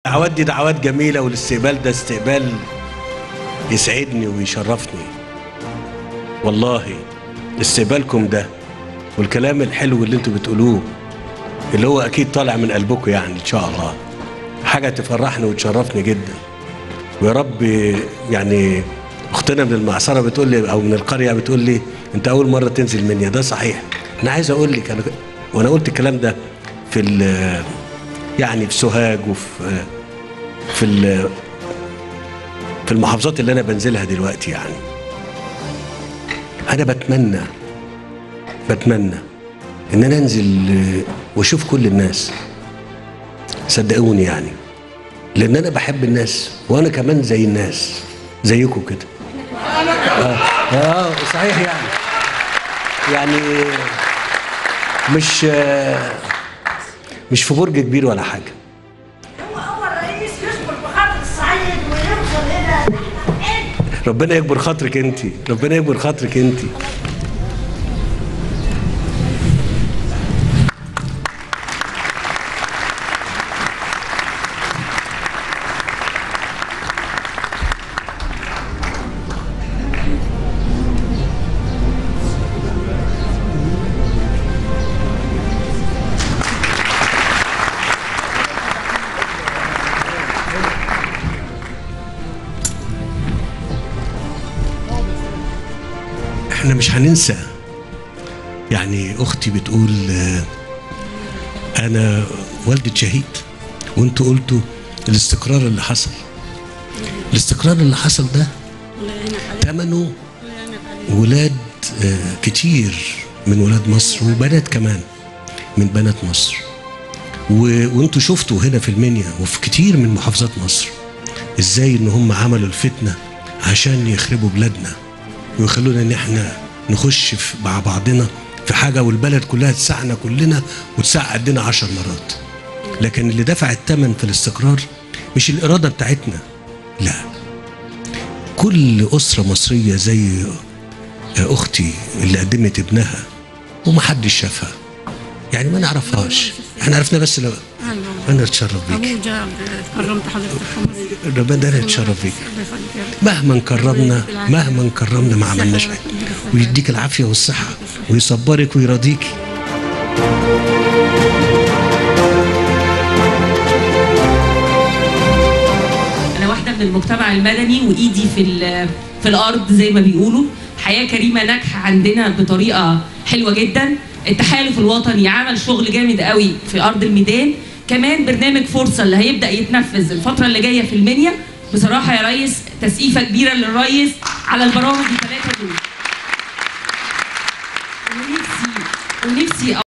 الدعوات دي دعوات جميلة والاستقبال ده استقبال يسعدني ويشرفني والله استقبالكم ده والكلام الحلو اللي انتوا بتقولوه اللي هو اكيد طالع من قلبكم يعني ان شاء الله حاجة تفرحني وتشرفني جدا ويا رب يعني اختنا من المعصرة بتقول لي او من القرية بتقول لي انت اول مرة تنزل منيا ده صحيح انا عايز اقول لك انا وانا قلت الكلام ده في ال- يعني في سوهاج وفي في ال- في المحافظات اللي انا بنزلها دلوقتي يعني انا بتمنى بتمنى ان انا انزل واشوف كل الناس صدقوني يعني لان انا بحب الناس وانا كمان زي الناس زيكم كده اه, آه صحيح يعني يعني مش آه، مش في برج كبير ولا حاجه هو هو الرئيس يصبر بخاطر الصعيد ويوصل هنا نحن ربنا يكبر خاطرك انت ربنا يكبر خاطرك انت احنا مش هننسى يعني اختي بتقول آه، انا والدة شهيد وانتوا قلتوا الاستقرار اللي حصل الاستقرار اللي حصل ده ثمنه ولاد آه، كتير من ولاد مصر وبنات كمان من بنات مصر و... وانتوا شفتوا هنا في المنيا وفي كتير من محافظات مصر ازاي ان هم عملوا الفتنه عشان يخربوا بلادنا ويخلونا ان احنا نخش في مع بعضنا في حاجه والبلد كلها تسعنا كلنا وتسع قدنا عشر مرات لكن اللي دفع الثمن في الاستقرار مش الاراده بتاعتنا لا كل اسره مصريه زي اختي اللي قدمت ابنها ومحدش شافها يعني ما نعرفهاش احنا عرفنا بس لو انا اتشرف بيك ابوه جاب كرمت حضرتك خمس ربنا انا اتشرف بيك الله يخليك يا رب. مهما كرمنا مهما كرمنا ما عملناش حاجه ويديك العافيه والصحه ويصبرك ويرضيك انا واحده من المجتمع المدني وايدي في ال- في الارض زي ما بيقولوا حياه كريمه ناجحه عندنا بطريقه حلوه جدا التحالف الوطني عمل شغل جامد قوي في ارض الميدان كمان برنامج فرصه اللي هيبدا يتنفذ الفتره اللي جايه في المنيا بصراحه يا ريس تسقيفه كبيره للريس على البرامج الثلاثه دول ونفسي ونفسي